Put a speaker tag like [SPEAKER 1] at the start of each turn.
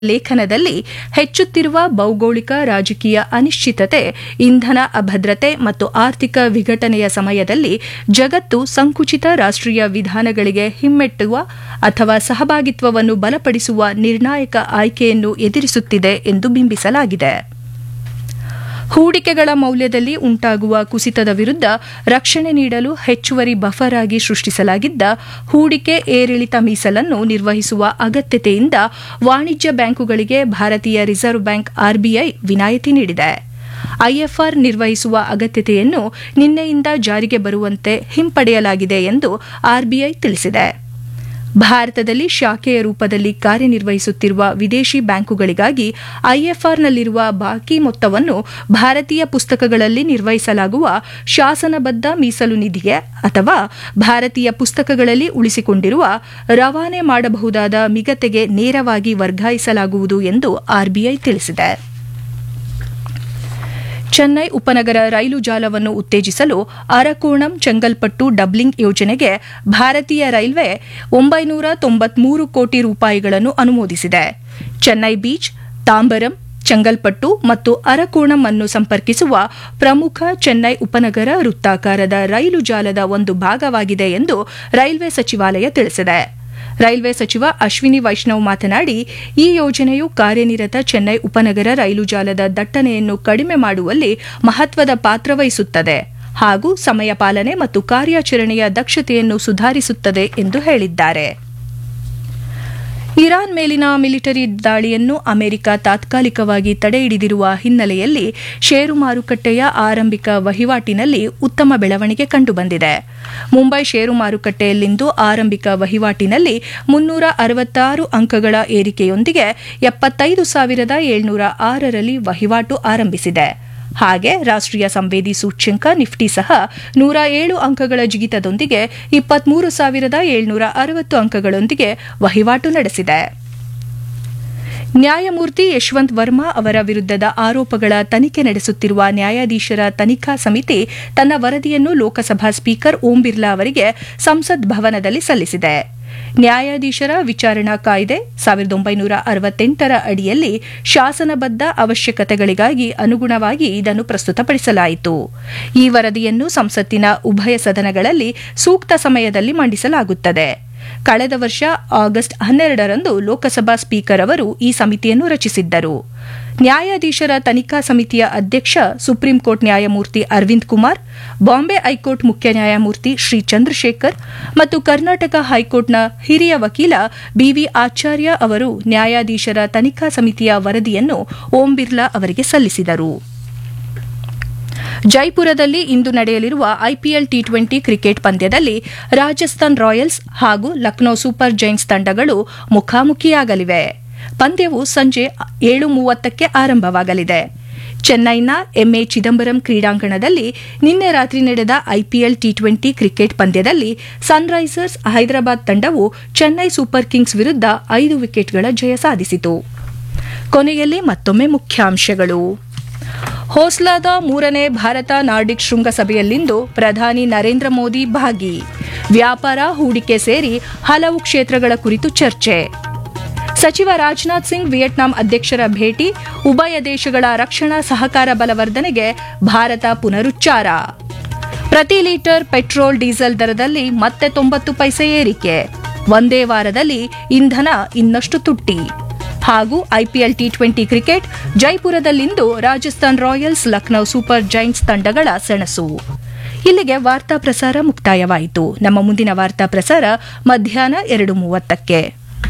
[SPEAKER 1] ಲೇಖನದಲ್ಲಿ ಹೆಚ್ಚುತ್ತಿರುವ ಭೌಗೋಳಿಕ ರಾಜಕೀಯ ಅನಿಶ್ಚಿತತೆ ಇಂಧನ ಅಭದ್ರತೆ ಮತ್ತು ಆರ್ಥಿಕ ವಿಘಟನೆಯ ಸಮಯದಲ್ಲಿ ಜಗತ್ತು ಸಂಕುಚಿತ ರಾಷ್ಟ್ರೀಯ ವಿಧಾನಗಳಿಗೆ ಹಿಮ್ಮೆಟ್ಟುವ ಅಥವಾ ಸಹಭಾಗಿತ್ವವನ್ನು ಬಲಪಡಿಸುವ ನಿರ್ಣಾಯಕ ಆಯ್ಕೆಯನ್ನು ಎದುರಿಸುತ್ತಿದೆ ಎಂದು ಬಿಂಬಿಸಲಾಗಿದೆ ಹೂಡಿಕೆಗಳ ಮೌಲ್ಯದಲ್ಲಿ ಉಂಟಾಗುವ ಕುಸಿತದ ವಿರುದ್ಧ ರಕ್ಷಣೆ ನೀಡಲು ಹೆಚ್ಚುವರಿ ಬಫರ್ ಆಗಿ ಸೃಷ್ಟಿಸಲಾಗಿದ್ದ ಹೂಡಿಕೆ ಏರಿಳಿತ ಮೀಸಲನ್ನು ನಿರ್ವಹಿಸುವ ಅಗತ್ಯತೆಯಿಂದ ವಾಣಿಜ್ಯ ಬ್ಯಾಂಕುಗಳಿಗೆ ಭಾರತೀಯ ರಿಸರ್ವ್ ಬ್ಯಾಂಕ್ ಆರ್ಬಿಐ ವಿನಾಯಿತಿ ನೀಡಿದೆ ಐಎಫ್ಆರ್ ನಿರ್ವಹಿಸುವ ಅಗತ್ಯತೆಯನ್ನು ನಿನ್ನೆಯಿಂದ ಜಾರಿಗೆ ಬರುವಂತೆ ಹಿಂಪಡೆಯಲಾಗಿದೆ ಎಂದು ಆರ್ಬಿಐ ತಿಳಿಸಿದೆ ಭಾರತದಲ್ಲಿ ಶಾಖೆಯ ರೂಪದಲ್ಲಿ ಕಾರ್ಯನಿರ್ವಹಿಸುತ್ತಿರುವ ವಿದೇಶಿ ಬ್ಯಾಂಕುಗಳಿಗಾಗಿ ಐಎಫ್ಆರ್ನಲ್ಲಿರುವ ಬಾಕಿ ಮೊತ್ತವನ್ನು ಭಾರತೀಯ ಪುಸ್ತಕಗಳಲ್ಲಿ ನಿರ್ವಹಿಸಲಾಗುವ ಶಾಸನಬದ್ಧ ಮೀಸಲು ನಿಧಿಗೆ ಅಥವಾ ಭಾರತೀಯ ಪುಸ್ತಕಗಳಲ್ಲಿ ಉಳಿಸಿಕೊಂಡಿರುವ ರವಾನೆ ಮಾಡಬಹುದಾದ ಮಿಗತೆಗೆ ನೇರವಾಗಿ ವರ್ಗಾಯಿಸಲಾಗುವುದು ಎಂದು ಆರ್ಬಿಐ ತಿಳಿಸಿದೆ ಚೆನ್ನೈ ಉಪನಗರ ರೈಲು ಜಾಲವನ್ನು ಉತ್ತೇಜಿಸಲು ಅರಕೋಣಂ ಚೆಂಗಲ್ಪಟ್ಟು ಡಬ್ಲಿಂಗ್ ಯೋಜನೆಗೆ ಭಾರತೀಯ ರೈಲ್ವೆ ಒಂಬೈನೂರ ತೊಂಬತ್ಮೂರು ಕೋಟಿ ರೂಪಾಯಿಗಳನ್ನು ಅನುಮೋದಿಸಿದೆ ಚೆನ್ನೈ ಬೀಚ್ ತಾಂಬರಂ ಚೆಂಗಲ್ಪಟ್ಟು ಮತ್ತು ಅರಕೋಣಂ ಅನ್ನು ಸಂಪರ್ಕಿಸುವ ಪ್ರಮುಖ ಚೆನ್ನೈ ಉಪನಗರ ವೃತ್ತಾಕಾರದ ರೈಲು ಜಾಲದ ಒಂದು ಭಾಗವಾಗಿದೆ ಎಂದು ರೈಲ್ವೆ ಸಚಿವಾಲಯ ತಿಳಿಸಿದೆ ರೈಲ್ವೆ ಸಚಿವ ಅಶ್ವಿನಿ ವೈಷ್ಣವ್ ಮಾತನಾಡಿ ಈ ಯೋಜನೆಯು ಕಾರ್ಯನಿರತ ಚೆನ್ನೈ ಉಪನಗರ ರೈಲು ಜಾಲದ ದಟ್ಟಣೆಯನ್ನು ಕಡಿಮೆ ಮಾಡುವಲ್ಲಿ ಮಹತ್ವದ ಪಾತ್ರ ವಹಿಸುತ್ತದೆ ಹಾಗೂ ಸಮಯ ಪಾಲನೆ ಮತ್ತು ಕಾರ್ಯಾಚರಣೆಯ ದಕ್ಷತೆಯನ್ನು ಸುಧಾರಿಸುತ್ತದೆ ಎಂದು ಹೇಳಿದ್ದಾರೆ ಇರಾನ್ ಮೇಲಿನ ಮಿಲಿಟರಿ ದಾಳಿಯನ್ನು ಅಮೆರಿಕ ತಾತ್ಕಾಲಿಕವಾಗಿ ತಡೆಹಿಡಿದಿರುವ ಹಿನ್ನೆಲೆಯಲ್ಲಿ ಷೇರು ಮಾರುಕಟ್ಟೆಯ ಆರಂಭಿಕ ವಹಿವಾಟಿನಲ್ಲಿ ಉತ್ತಮ ಬೆಳವಣಿಗೆ ಕಂಡುಬಂದಿದೆ ಮುಂಬೈ ಷೇರು ಮಾರುಕಟ್ಟೆಯಲ್ಲಿಂದು ಆರಂಭಿಕ ವಹಿವಾಟಿನಲ್ಲಿ ಮುನ್ನೂರ ಅರವತ್ತಾರು ಅಂಕಗಳ ಏರಿಕೆಯೊಂದಿಗೆ ಎಪ್ಪತ್ತೈದು ಸಾವಿರದ ಏಳ್ನೂರ ಆರರಲ್ಲಿ ವಹಿವಾಟು ಆರಂಭಿಸಿದೆ ಹಾಗೆ ರಾಷ್ಟ್ರೀಯ ಸಂವೇದಿ ಸೂಚ್ಯಂಕ ನಿಫ್ಟಿ ಸಹ ನೂರ ಏಳು ಅಂಕಗಳ ಜಿಗಿತದೊಂದಿಗೆ ಇಪ್ಪತ್ಮೂರು ಸಾವಿರದ ಏಳ್ನೂರ ಅರವತ್ತು ಅಂಕಗಳೊಂದಿಗೆ ವಹಿವಾಟು ನಡೆಸಿದೆ ನ್ಯಾಯಮೂರ್ತಿ ಯಶವಂತ್ ವರ್ಮಾ ಅವರ ವಿರುದ್ಧದ ಆರೋಪಗಳ ತನಿಖೆ ನಡೆಸುತ್ತಿರುವ ನ್ಯಾಯಾಧೀಶರ ತನಿಖಾ ಸಮಿತಿ ತನ್ನ ವರದಿಯನ್ನು ಲೋಕಸಭಾ ಸ್ಪೀಕರ್ ಓಂ ಬಿರ್ಲಾ ಅವರಿಗೆ ಸಂಸತ್ ಭವನದಲ್ಲಿ ಸಲ್ಲಿಸಿದೆ ನ್ಯಾಯಾಧೀಶರ ವಿಚಾರಣಾ ಕಾಯ್ದೆ ಸಾವಿರದ ಒಂಬೈನೂರ ಅರವತ್ತೆಂಟರ ಅಡಿಯಲ್ಲಿ ಶಾಸನಬದ್ಧ ಅವಶ್ಯಕತೆಗಳಿಗಾಗಿ ಅನುಗುಣವಾಗಿ ಇದನ್ನು ಪ್ರಸ್ತುತಪಡಿಸಲಾಯಿತು ಈ ವರದಿಯನ್ನು ಸಂಸತ್ತಿನ ಉಭಯ ಸದನಗಳಲ್ಲಿ ಸೂಕ್ತ ಸಮಯದಲ್ಲಿ ಮಂಡಿಸಲಾಗುತ್ತದೆ ಕಳೆದ ವರ್ಷ ಆಗಸ್ಟ್ ಹನ್ನೆರಡರಂದು ಲೋಕಸಭಾ ಸ್ಪೀಕರ್ ಅವರು ಈ ಸಮಿತಿಯನ್ನು ರಚಿಸಿದ್ದರು ನ್ಯಾಯಾಧೀಶರ ತನಿಖಾ ಸಮಿತಿಯ ಅಧ್ಯಕ್ಷ ಸುಪ್ರೀಂ ಕೋರ್ಟ್ ನ್ಯಾಯಮೂರ್ತಿ ಅರವಿಂದ್ ಕುಮಾರ್ ಬಾಂಬೆ ಹೈಕೋರ್ಟ್ ಮುಖ್ಯ ನ್ಯಾಯಮೂರ್ತಿ ಶ್ರೀ ಚಂದ್ರಶೇಖರ್ ಮತ್ತು ಕರ್ನಾಟಕ ಹೈಕೋರ್ಟ್ನ ಹಿರಿಯ ವಕೀಲ ಬಿವಿ ಆಚಾರ್ಯ ಅವರು ನ್ಯಾಯಾಧೀಶರ ತನಿಖಾ ಸಮಿತಿಯ ವರದಿಯನ್ನು ಓಂ ಬಿರ್ಲಾ ಅವರಿಗೆ ಸಲ್ಲಿಸಿದರು ಜೈಪುರದಲ್ಲಿ ಇಂದು ನಡೆಯಲಿರುವ ಐಪಿಎಲ್ ಟಿ ಟ್ವೆಂಟಿ ಕ್ರಿಕೆಟ್ ಪಂದ್ಯದಲ್ಲಿ ರಾಜಸ್ಥಾನ್ ರಾಯಲ್ಸ್ ಹಾಗೂ ಲಕ್ನೋ ಸೂಪರ್ ಜೈಂಟ್ಸ್ ತಂಡಗಳು ಮುಖಾಮುಖಿಯಾಗಲಿವೆ ಪಂದ್ಯವು ಸಂಜೆ ಏಳು ಮೂವತ್ತಕ್ಕೆ ಆರಂಭವಾಗಲಿದೆ ಚೆನ್ನೈನ ಎಂಎ ಚಿದಂಬರಂ ಕ್ರೀಡಾಂಗಣದಲ್ಲಿ ನಿನ್ನೆ ರಾತ್ರಿ ನಡೆದ ಐಪಿಎಲ್ ಟಿ ಟ್ವೆಂಟಿ ಕ್ರಿಕೆಟ್ ಪಂದ್ಯದಲ್ಲಿ ಸನ್ರೈಸರ್ಸ್ ಹೈದರಾಬಾದ್ ತಂಡವು ಚೆನ್ನೈ ಸೂಪರ್ ಕಿಂಗ್ಸ್ ವಿರುದ್ಧ ಐದು ವಿಕೆಟ್ಗಳ ಜಯ ಸಾಧಿಸಿತು ಕೊನೆಯಲ್ಲಿ ಮತ್ತೊಮ್ಮೆ ಮುಖ್ಯಾಂಶಗಳು ಹೋಸ್ಲಾದ ಮೂರನೇ ಭಾರತ ನಾರ್ಡಿಕ್ ಶೃಂಗಸಭೆಯಲ್ಲಿಂದು ಪ್ರಧಾನಿ ನರೇಂದ್ರ ಮೋದಿ ಭಾಗಿ ವ್ಯಾಪಾರ ಹೂಡಿಕೆ ಸೇರಿ ಹಲವು ಕ್ಷೇತ್ರಗಳ ಕುರಿತು ಚರ್ಚೆ ಸಚಿವ ರಾಜನಾಥ್ ಸಿಂಗ್ ವಿಯೆಟ್ನಾಂ ಅಧ್ಯಕ್ಷರ ಭೇಟಿ ಉಭಯ ದೇಶಗಳ ರಕ್ಷಣಾ ಸಹಕಾರ ಬಲವರ್ಧನೆಗೆ ಭಾರತ ಪುನರುಚ್ಚಾರ ಪ್ರತಿ ಲೀಟರ್ ಪೆಟ್ರೋಲ್ ಡೀಸೆಲ್ ದರದಲ್ಲಿ ಮತ್ತೆ ತೊಂಬತ್ತು ಪೈಸೆ ಏರಿಕೆ ಒಂದೇ ವಾರದಲ್ಲಿ ಇಂಧನ ಇನ್ನಷ್ಟು ತುಟ್ಟಿ ಹಾಗೂ ಐಪಿಎಲ್ ಟಿ ಟ್ವೆಂಟಿ ಕ್ರಿಕೆಟ್ ಜೈಪುರದಲ್ಲಿಂದು Rajasthan Royals Lucknow super giants ತಂಡಗಳ ಸೆಣಸು ಇಲ್ಲಿಗೆ ವಾರ್ತಾ ಪ್ರಸಾರ ಮುಕ್ತಾಯವಾಯಿತು ನಮ್ಮ ಮುಂದಿನ ವಾರ್ತಾ ಪ್ರಸಾರ ಮಧ್ಯಾಹ್ನ ಎರಡು ಮೂವತ್ತಕ್ಕೆ